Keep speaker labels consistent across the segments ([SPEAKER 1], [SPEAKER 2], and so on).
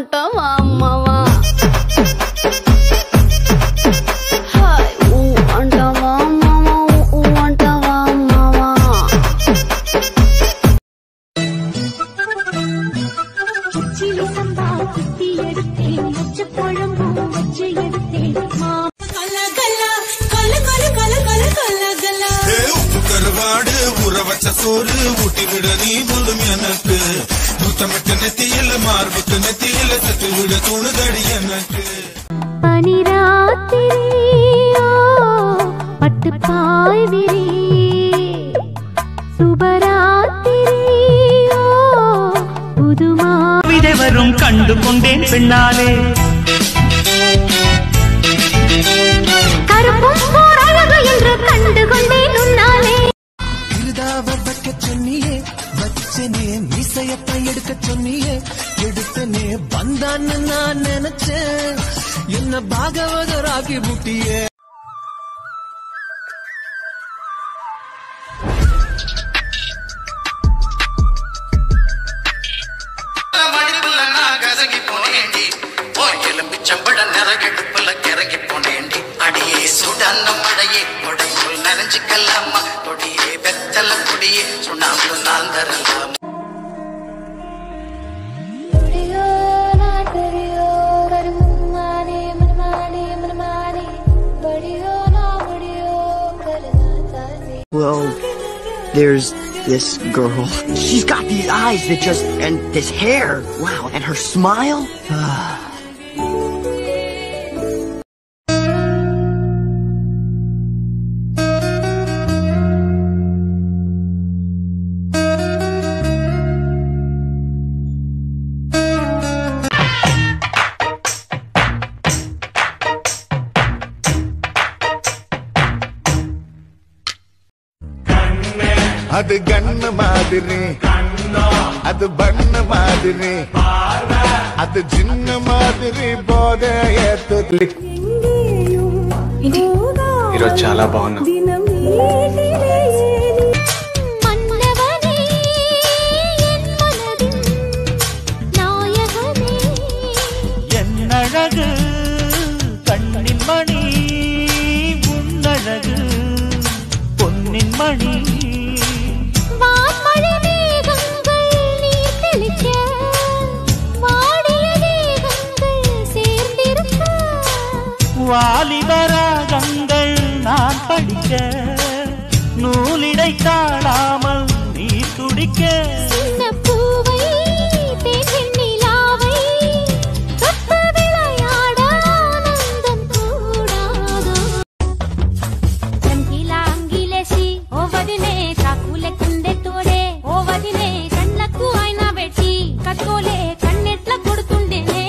[SPEAKER 1] అంటావా అమ్మవా హాయ్ ఊ అంటావా అమ్మవా ఊ అంటావా అమ్మవా
[SPEAKER 2] சிலி சம்பா குத்தி எடுத்தேன் வச்ச பழமும் வச்சு எடுத்தேன் மா கல கல கல கல கல கல கல கல
[SPEAKER 3] ஏ, உப்பு கருவாடு ஊற வச்ச சோறு ஊட்டி விட நீ போதும் எனக்கு முத்தமிட்ட நெத்தியில மார்புக்கு நெத்தியில சத்து விட தோணுதடி எனக்கு
[SPEAKER 2] பனிராத்திரியோ பட்டு பாய் விரி சுபராத்திரியோ புதுமா
[SPEAKER 4] விதை வரும் கண்டு கொண்டேன் பெண்ணாலே
[SPEAKER 2] கருப்பும் ஓர் அழகு என்று கண்டு கொண்டேன் உன்னாலே
[SPEAKER 5] இருதாவ வைக்க சொன்னியே வச்சனே மீசையத்தான் எடுக்க சொன்னியே எடுத்தனே வந்தான்னு நான் நினைச்சேன் என்ன பாகவதராகி புட்டியே
[SPEAKER 6] மடிப்புல நான் கசங்கி போனேண்டி ஓ எலும்பிச்சம்பழ நிறகெடுப்புல கிறங்கி போனேண்டி அடியே சுடான மழையே கொடைக்குள் நனைஞ்சுக்கலாமா கொடியே வெத்தல கொடியே சுண்ணாம்பு நான் தரலாம்
[SPEAKER 7] Well, there's this girl. She's got these eyes that just, and this hair. Wow, and her smile?
[SPEAKER 3] அது கண்ணு மாதிரி அது பண்ண மாதிரி அது சின்ன மாதிரி போத ஏத்து
[SPEAKER 8] ఈరోజు చాలా బాగున్నావు
[SPEAKER 2] மன்னவனே என் மனதின் நாயகனே
[SPEAKER 4] என் அழகு கண்ணின் மணி உன்னழகு பொன்னின் மணி
[SPEAKER 2] வான்மழை மேகங்கள் நீர் தெளிக்க வாடிய தேகங்கள் சேர்ந்திருக்க
[SPEAKER 4] வாலிபராகங்கள் நான் படிக்க நூலிடை தாழாமல் நீ துடிக்க
[SPEAKER 2] சின்ன பூவை தேன் நிலாவை தொட்டு விளையாட ஆனந்தம் கூடாதோ రంగీలా అంగిలేసి ఓ వదినే చాకులే కుండే తోడే ఓ వదినే కళ్ళకు ఆయన పెట్టి కట్టుకోలే కన్నెట్ల కొడుతుండేనే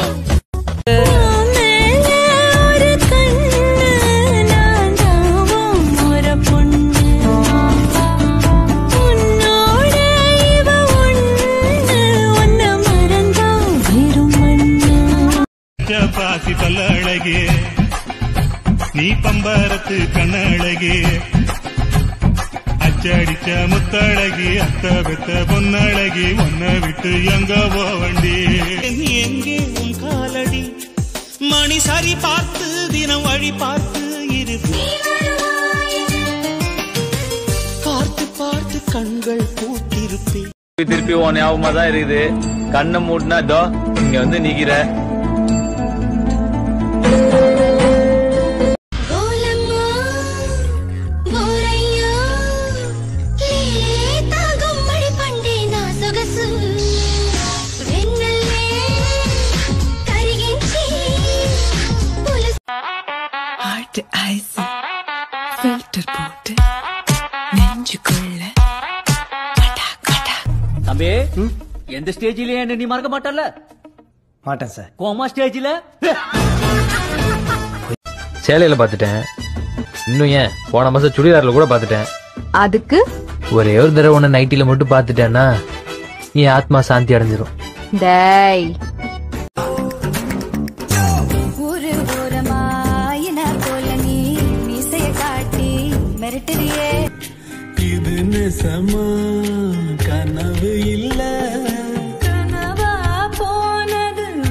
[SPEAKER 4] பாசி பல்ல அழகே நீ பம்பரத்து கண்ணழகே அச்சடிச்ச முத்தழகி அத்த பெத்த பொன்னழகி உன்னை விட்டு எங்க போவண்டி எங்கே உன் காலடி மணி சரி பார்த்து தினம் வழி பார்த்து இரு பார்த்து பார்த்து கண்கள் பூத்திருப்பேன்
[SPEAKER 8] திருப்பி உன் ஞாபகமா தான் இருக்குது கண்ணை மூட்டினா இதோ இங்க வந்து நிக்கிற
[SPEAKER 2] గోలమ్మా గోరయ్యా లేత గుమ్మడి పండే నా సొగసు వెన్నెల్లే కరిగించి పులుసు
[SPEAKER 9] ஹார்ட் ஐஸ் ஃபில்டர் போட்டு நெஞ்சுக்குள்ள கட்டா கட்டா
[SPEAKER 4] தம்பி எந்த ஸ்டேஜ்லயே என்ன நீ மறக்க மாட்டல்ல
[SPEAKER 5] மாட்டேன் சார்
[SPEAKER 4] கோமா ஸ்டேஜ்ல
[SPEAKER 8] சேலையில பாத்துட்டேன் இன்னும் ஏன் போன மாசம் சுடிதார்ல கூட பாத்துட்டேன்
[SPEAKER 9] அதுக்கு
[SPEAKER 8] ஒரே ஒரு தடவை உன்னை நைட்டில மட்டும் பாத்துட்டேன்னா என் ஆத்மா சாந்தி அடைஞ்சிரும்
[SPEAKER 9] டேய்
[SPEAKER 2] ஒரு ஓரமாயின போல நீ மீசைய காட்டி மிரட்டுறியே
[SPEAKER 5] இது நிசமா கனவு இல்ல
[SPEAKER 2] கனவா போனது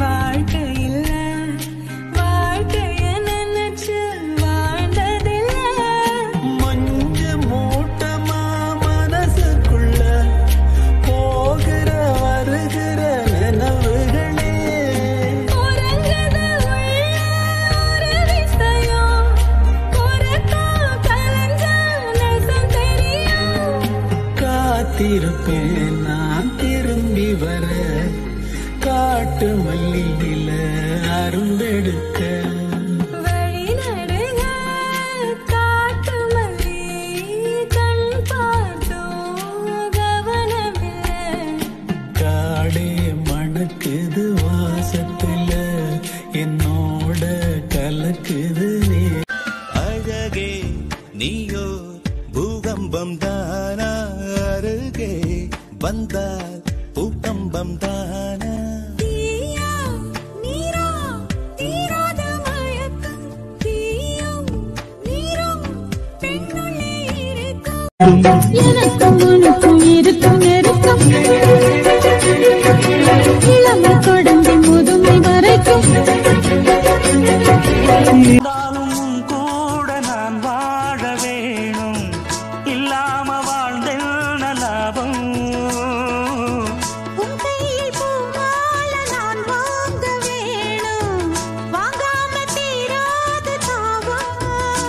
[SPEAKER 5] காத்திருப்பேன் நான் திரும்பி வர காட்டு மல்லியில அரும்பெடுக்க
[SPEAKER 2] வழி நடுங்க காட்டு மல்லி கண் பார்த்தோம் கவனமில்லை
[SPEAKER 5] காடே மணக்குது வாசத்துல என்னோட கலக்குது நீ
[SPEAKER 4] அழகே நீயோ பூகம்பம் தானா அருகே வந்தால் பூகம்பம் தானா
[SPEAKER 2] தீயா நீரா தீராத மயக்கம் தீயும் நீரும் பெண்ணுள்ளே இருக்கும் எனக்கும் உனக்கும் இருக்கும் நெருக்கம் இளமை தொடங்கி முதுமை வரைக்கும்
[SPEAKER 4] இருந்தாலும் கூட நான் வாழ வேணும் இல்லாம வாழ்ந்தென்ன லாபம்
[SPEAKER 2] உன் கையில் பூமால நான் வாங்க வேணும் வாங்காம தீராத தாவம்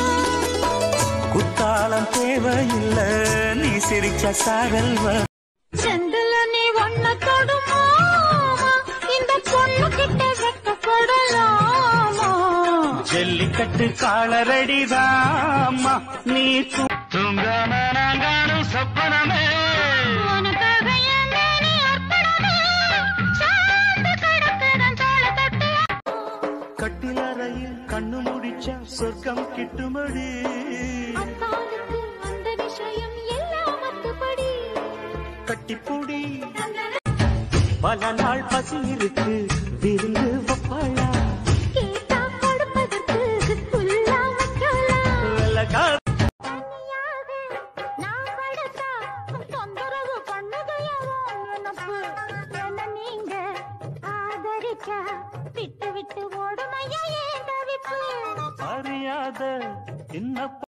[SPEAKER 4] குத்தாலம் தேவையில்லை நீ சிரிச்ச சாரல் வரும்
[SPEAKER 2] செந்தில நீ ஒன்ன தொடுமா இந்த பொண்ணு கிட்ட வெக்கப்படலாமா
[SPEAKER 4] ஜல்லிக்கட்டு காலரடிதாம்மா நீ தூ- தூங்காம நான் காணும் சொப்பனமே
[SPEAKER 2] உனக்காக என் மேனி அர்ப்பணமே சார்ந்து கிடக்கிறேன் தோள தட்டி
[SPEAKER 4] கட்டிலறையில் கண்ணு முடிச்சா சொர்க்கம் கிட்டுமடி
[SPEAKER 2] அக்காலுக்கு அந்த விஷயம் எல்லாம் அத்துப்படி
[SPEAKER 4] கட்டிப்பூடி பல நாள் பசி இருக்கு விருந்து வப்பாளா
[SPEAKER 2] கேட்டா கொடுப்பதற்கு புல்லா வைக்கலாம்
[SPEAKER 4] வெள்ளக்கா
[SPEAKER 2] தனியாக நான் படுத்தா தொந்தரவு பண்ணுதையவோ நினப்பு என்ன நீங்க ஆதரிச்சா விட்டு விட்டு ஓடுமையா ஏன் தவிப்பு
[SPEAKER 4] அறியாத என்ன